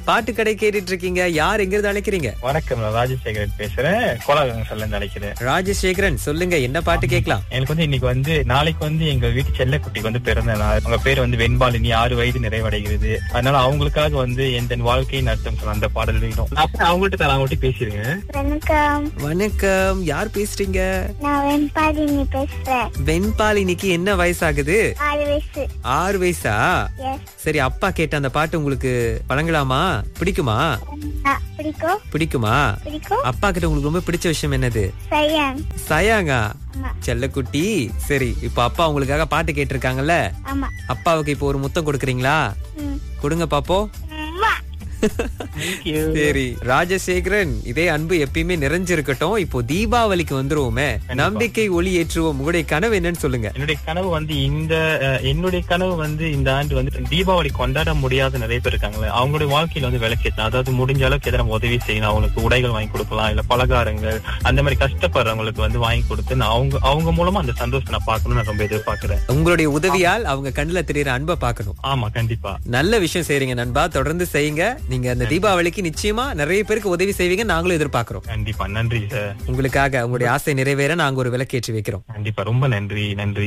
பாட்டு கடை கேட்டுட்டு இருக்கீங்க யார் எங்க இருந்து அழைக்கிறீங்க வணக்கம் நான் ராஜசேகரன் பேசுறேன் கோலாகங்கல்ல இருந்து அழைக்கிறேன் ராஜசேகரன் சொல்லுங்க என்ன பாட்டு கேட்கலாம் எனக்கு வந்து இன்னைக்கு வந்து நாளைக்கு வந்து எங்க வீட்டு செல்லக்குட்டிக்கு வந்து பிறந்த நாள் அவங்க பேர் வந்து வெண்பாலினி ஆறு வயது நிறைவடைகிறது அதனால அவங்களுக்காக வந்து எந்த வாழ்க்கையின் அர்த்தம் சொல்ல அந்த பாடல் வேணும் நான் அப்புறம் அவங்கள்ட்ட தர அவங்கள்ட்ட பேசிருங்க வணக்கம் வணக்கம் யார் பேசுறீங்க நான் வெண்பாடினி பேசுறேன் வெண்பாலினிக்கு என்ன வயசாகுது ஆறு வயசு ஆறு வயசா எஸ் சரி அப்பா கேட்ட அந்த பாட்டு உங்களுக்கு வழங்கலாமா பிடிக்குமா பிடிக்கும் பிடிக்குமா பிடிக்கும் அப்பா கிட்ட உங்களுக்கு ரொம்ப பிடிச்ச விஷயம் என்னது சையாங் சயாங்கா ஆமா செல்லக்குட்டி சரி இப்ப அப்பா உங்களுக்காக பாட்டு கேட்டிருக்காங்கல்ல ஆமா அப்பாவுக்கு இப்போ ஒரு முத்தம் கொடுக்குறீங்களா ம். கொடுங்க பாப்போ உம்மா. தேங்க்யூ சரி ராஜசேகரன் இதே அன்பு எப்பயுமே நிறைஞ்சிருக்கட்டும் இப்போ தீபாவளிக்கு வந்துருவோமே நம்பிக்கை ஒளி ஏற்றுவோம் உங்களுடைய கனவு என்னன்னு சொல்லுங்க என்னுடைய கனவு வந்து இந்த அஹ், என்னுடைய கனவு வந்து இந்த ஆண்டு வந்து தீபாவளி கொண்டாட முடியாத நிறைய பேர் இருக்காங்களே அவங்களுடைய வாழ்க்கையில வந்து விளக்கேற்றணும் அதாவது முடிஞ்ச அளவுக்கு எதனா உதவி செய்யணும் அவங்களுக்கு உடைகள் வாங்கி கொடுக்கலாம் இல்ல பலகாரங்கள் அந்த மாதிரி கஷ்டப்படுறவங்களுக்கு வந்து வாங்கி கொடுத்து நான் அவங்க அவங்க மூலமா அந்த சந்தோஷத்தை நான் பார்க்கணும்னு நான் ரொம்ப எதிர்பார்க்கிறேன் உங்களுடைய உதவியால் அவங்க கண்ணுல தெரியற அன்பை பார்க்கணும் ஆமா கண்டிப்பா நல்ல விஷயம் செய்றீங்க நண்பா தொடர்ந்து செய்யுங்க நீங்க அந்த தீபாவளிக்கு நிச்சயமா நிறைய பேருக்கு உதவி செய்வீங்க நாங்களும் எதிர்பார்க்கிறோம் கண்டிப்பா நன்றி சார் உங்களுக்காக உங்களுடைய ஆசை நிறைவேற நாங்க ஒரு விளக்கேற்றி வைக்கிறோம் கண்டிப்பா ரொம்ப நன்றி நன்றி